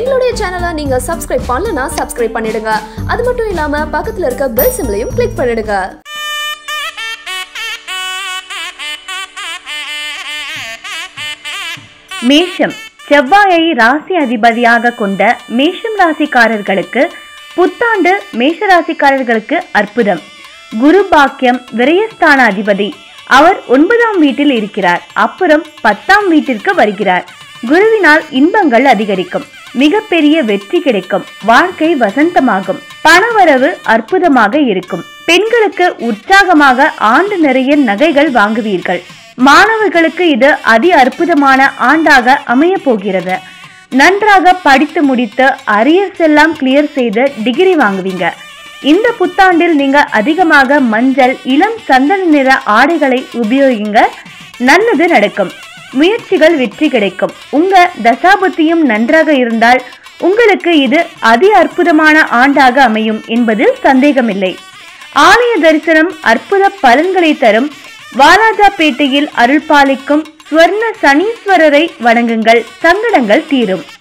எங்களுடைய சேனலை நீங்க சப்ஸ்கிரைப் பண்ணலனா சப்ஸ்கிரைப் பண்ணிடுங்க அது மட்டும் இல்லாம பக்கத்துல இருக்க பெல் சிம்லையும் கிளிக் பண்ணிடுங்க மேஷம் செவ்வாயை ராசி அதிபதியாக கொண்ட மேஷம் ராசிக்காரர்களுக்கு புத்தாண்டு மேஷ ராசிக்காரர்களுக்கு அற்புதம் குரு பாக்கியம் விரயஸ்தான அதிபதி அவர் ஒன்பதாம் வீட்டில் இருக்கிறார் அப்புறம் பத்தாம் வீட்டிற்கு வருகிறார் குருவினால் இன்பங்கள் அதிகரிக்கும் மிகப்பெரிய வெற்றி கிடைக்கும் வாழ்க்கை வசந்தமாகும் பணவரவு அற்புதமாக இருக்கும் பெண்களுக்கு உற்சாகமாக ஆண்டு நிறைய நகைகள் வாங்குவீர்கள் மாணவர்களுக்கு இது அதி அற்புதமான ஆண்டாக அமைய போகிறது நன்றாக படித்து முடித்து அரியர்ஸ் எல்லாம் கிளியர் செய்து டிகிரி வாங்குவீங்க இந்த புத்தாண்டில் நீங்க அதிகமாக மஞ்சள் இளம் சந்தன நிற ஆடைகளை உபயோகிங்க நல்லது நடக்கும் முயற்சிகள் வெற்றி கிடைக்கும் உங்க தசாபுத்தியும் நன்றாக இருந்தால் உங்களுக்கு இது அதி அற்புதமான ஆண்டாக அமையும் என்பதில் சந்தேகமில்லை ஆலய தரிசனம் அற்புத பலன்களை தரும் வாலாஜாபேட்டையில் அருள் பாலிக்கும் ஸ்வர்ண சனீஸ்வரரை வணங்குங்கள் சங்கடங்கள் தீரும்